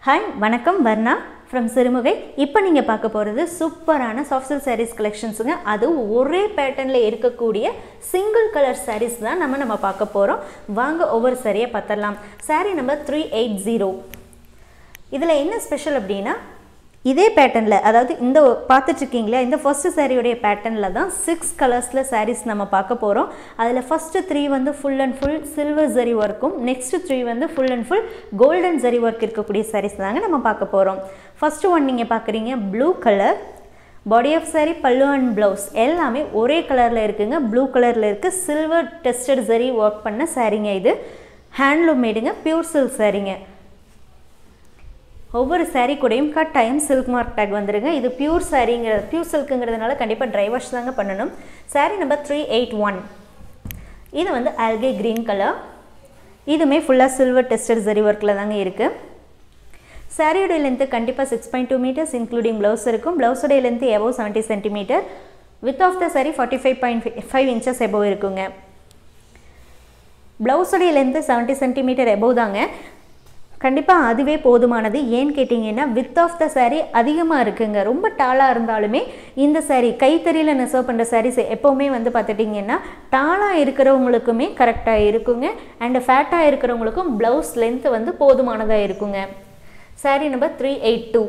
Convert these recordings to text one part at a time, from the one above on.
hi வணக்கம் Varna from Sirumugai இப்போ நீங்கள் பார்க்க போகிறது சூப்பரான சாஃப்ட் சில்க் சாரீஸ் கலெக்ஷன்ஸுங்க அதுவும் ஒரே பேட்டர்னில் இருக்கக்கூடிய சிங்கிள் கலர் சாரீஸ் தான் நம்ம நம்ம பார்க்க போகிறோம் வாங்க ஒவ்வொரு சாரியை பார்த்துடலாம் sari number three eight zero இதில் என்ன ஸ்பெஷல் அப்படின்னா இதே பேட்டர்னில் அதாவது இந்த பார்த்துட்ருக்கீங்களா இந்த ஃபஸ்ட்டு சாரியுடைய பேட்டர்னில் தான் சிக்ஸ் கலர்ஸில் சாரீஸ் நம்ம பார்க்க போகிறோம் அதில் ஃபஸ்ட்டு த்ரீ வந்து full and full silver zari ஒர்க்கும் நெக்ஸ்ட்டு த்ரீ வந்து full and full golden zari work இருக்கக்கூடிய சாரீஸ் தாங்க நம்ம பார்க்க போகிறோம் ஃபஸ்ட்டு ஒன் நீங்கள் பார்க்குறீங்க blue colour body of sari pallu and blouse எல்லாமே ஒரே கலரில் இருக்குங்க ப்ளூ கலரில் இருக்குது சில்வர் டெஸ்டட் ஜரி ஒர்க் பண்ண சாரீங்க இது ஹேண்ட்லூம் மேடுங்க பியூர் சில்க் சாரீங்க ஒவ்வொரு சாரீ கூடயும் கட்டாயம் சில்க் மார்க் டேக் வந்துருங்க இது பியூர் சாரீங்கிற பியூர் சில்க்குங்கிறதுனால கண்டிப்பாக ட்ரை வாஷ் தாங்க பண்ணணும் sari number three eight one இது வந்து ஆல்கே க்ரீன் கலர் இதுவுமே ஃபுல்லாக சில்வர் டெஸ்டட் ஜரி ஒர்க்கில் தாங்க இருக்குது சாரியோடைய லென்த்து கண்டிப்பாக six point two metres including blouse இருக்கும் ப்ளவுஸோடைய length above seventy centimetre with of the sari forty five point five inches above இருக்குங்க ப்ளவுஸோடைய லென்த்து செவன்ட்டி சென்டிமீட்டர் எபோவ் தாங்க கண்டிப்பாக அதுவே போதுமானது ஏன்னு கேட்டிங்கன்னா வித் ஆஃப் த சாரீ அதிகமாக இருக்குங்க ரொம்ப டாலாக இருந்தாலுமே இந்த சாரீ கைத்தறியில் நெசவு பண்ணுற சாரீஸ் எப்போவுமே வந்து பார்த்துட்டிங்கன்னா டாலாக இருக்கிறவங்களுக்குமே கரெக்டாக இருக்குங்க அண்டு ஃபேட்டாக இருக்கிறவங்களுக்கும் ப்ளவுஸ் லென்த் வந்து போதுமானதாக இருக்குங்க sari number three eight two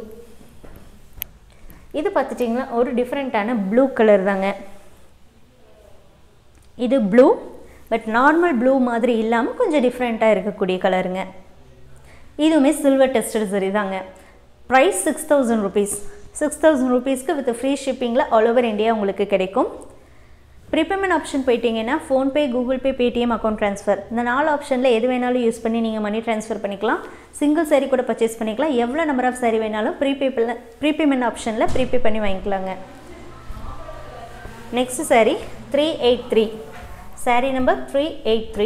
இது பார்த்துட்டிங்கன்னா ஒரு டிஃப்ரெண்ட்டான ப்ளூ கலர் தாங்க இது ப்ளூ பட் நார்மல் ப்ளூ மாதிரி இல்லாமல் கொஞ்சம் டிஃப்ரெண்ட்டாக இருக்கக்கூடிய கலருங்க இதுவுமே சில்வர் டெஸ்டட் சரி தாங்க price six thousand rupees six thousand ருபீஸ்க்கு வித் ஃப்ரீ ஷிப்பிங்கில் ஆல் ஓவர் இந்தியா உங்களுக்கு கிடைக்கும் ப்ரீபேமெண்ட் ஆப்ஷன் போயிட்டீங்கன்னா PhonePe Google Pay Paytm account transfer இந்த நாலு ஆப்ஷனில் எது வேணாலும் யூஸ் பண்ணி நீங்கள் மணி ட்ரான்ஸ்ஃபர் பண்ணிக்கலாம் சிங்கிள் சாரீ கூட பர்ச்சேஸ் பண்ணிக்கலாம் எவ்வளோ நம்பர் ஆஃப் சாரீ வேணாலும் ப்ரீபே ப்ரீபேமெண்ட் ஆப்ஷனில் ப்ரீபே பண்ணி வாங்கிக்கலாங்க next sari three eight three sari number three eight three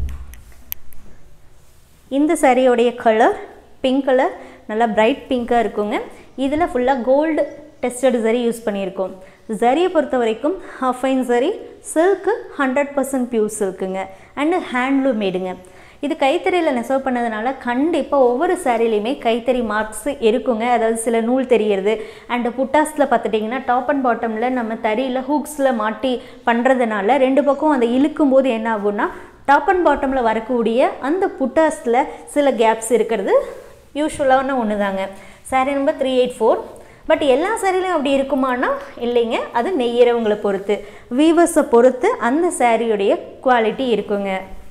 இந்த சாரியோடைய கலர் பிங்க் கலர் நல்லா பிரைட் பிங்க்காக இருக்குங்க இதில் ஃபுல்லாக கோல்டு டெஸ்டட் சரி யூஸ் பண்ணியிருக்கோம் ஜரியை பொறுத்த வரைக்கும் ஹஃபைன் சரி சில்க்கு ஹண்ட்ரட் பர்சன்ட் பியூர் சில்க்குங்க அண்டு ஹேண்ட்லூம் மேடுங்க இது கைத்தறியில் நெசவு பண்ணதுனால கண்டிப்பாக ஒவ்வொரு சாரிலையுமே கைத்தறி மார்க்ஸ் இருக்குங்க அதாவது சில நூல் தெரியறது அண்டு புட்டாஸில் பார்த்துட்டிங்கன்னா டாப் அண்ட் பாட்டமில் நம்ம தறியில் ஹூக்ஸில் மாட்டி பண்ணுறதுனால ரெண்டு பக்கம் அதை இழுக்கும் போது என்ன ஆகும்னா டாப் அண்ட் பாட்டமில் வரக்கூடிய அந்த புட்டாஸில் சில கேப்ஸ் இருக்கிறது யூஸ்வலான ஒன்று தாங்க sari number three eight four but எல்லா சாரிலையும் அப்படி இருக்குமானா இல்லைங்க அது நெய்யறவங்களை பொறுத்து வீவர்ஸை பொறுத்து அந்த சாரியுடைய குவாலிட்டி இருக்குங்க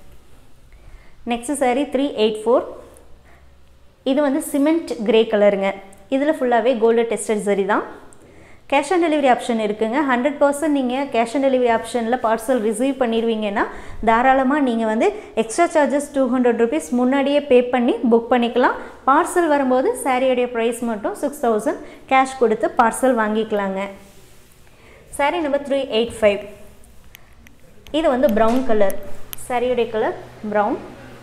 next sari three eight four இது வந்து சிமெண்ட் கிரே கலருங்க இதில் ஃபுல்லாகவே கோல்டு டெஸ்டட் சரி தான் கேஷ் ஆன் டெலிவரி ஆப்ஷன் இருக்குங்க ஹண்ட்ரட் பர்சன்ட் நீங்கள் கேஷ் ஆன் டெலிவரி ஆப்ஷனில் பார்சல் ரிசீவ் பண்ணிடுவீங்கன்னா தாராளமாக நீங்கள் வந்து extra charges two hundred rupees முன்னாடியே பே பண்ணி புக் பண்ணிக்கலாம் பார்சல் வரும்போது சாரியோடைய ப்ரைஸ் மட்டும் சிக்ஸ் தௌசண்ட் கேஷ் கொடுத்து பார்சல் வாங்கிக்கலாங்க sari number three eight five இது வந்து ப்ரௌன் கலர் சாரியுடைய கலர் ப்ரௌன்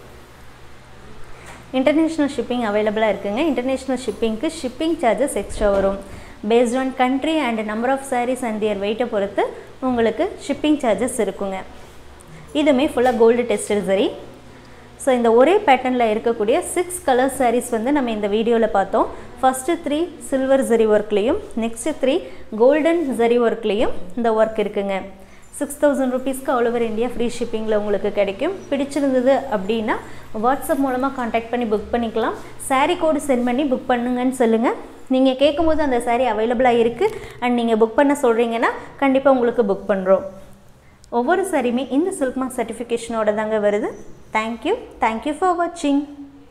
இன்டர்நேஷ்னல் ஷிப்பிங் அவைலபிளாக இருக்குங்க இன்டர்நேஷ்னல் ஷிப்பிங்க்கு ஷிப்பிங் சார்ஜஸ் எக்ஸ்ட்ரா வரும் based on country and number of saris and their வெயிட்டை பொறுத்து உங்களுக்கு ஷிப்பிங் சார்ஜஸ் இருக்குங்க இதுவுமே ஃபுல்லாக கோல்டு டெஸ்டட் சரி ஸோ இந்த ஒரே பேட்டர்னில் இருக்கக்கூடிய சிக்ஸ் கலர் சாரீஸ் வந்து நம்ம இந்த வீடியோவில் பார்த்தோம் ஃபஸ்ட்டு த்ரீ சில்வர் ஜரி ஒர்க்லேயும் நெக்ஸ்ட்டு த்ரீ கோல்டன் ஜரி ஒர்க்லேயும் இந்த ஒர்க் இருக்குங்க சிக்ஸ் தௌசண்ட் ருபீஸ்க்கு ஆல் ஓவர் இந்தியா ஃப்ரீ ஷிப்பிங்கில் உங்களுக்கு கிடைக்கும் பிடிச்சிருந்தது அப்படின்னா வாட்ஸ்அப் மூலமாக காண்டாக்ட் பண்ணி புக் பண்ணிக்கலாம் சாரீ கோடு சென்ட் பண்ணி புக் பண்ணுங்கன்னு சொல்லுங்கள் நீங்கள் கேட்கும்போது அந்த சாரீ அவைலபிளாக இருக்குது அண்ட் நீங்கள் புக் பண்ண சொல்கிறீங்கன்னா கண்டிப்பாக உங்களுக்கு புக் பண்ணுறோம் ஒவ்வொரு சாரியுமே இந்த சில்க் மார்க் சர்டிஃபிகேஷனோட தாங்க வருது தேங்க்யூ தேங்க்யூ ஃபார் வாட்சிங்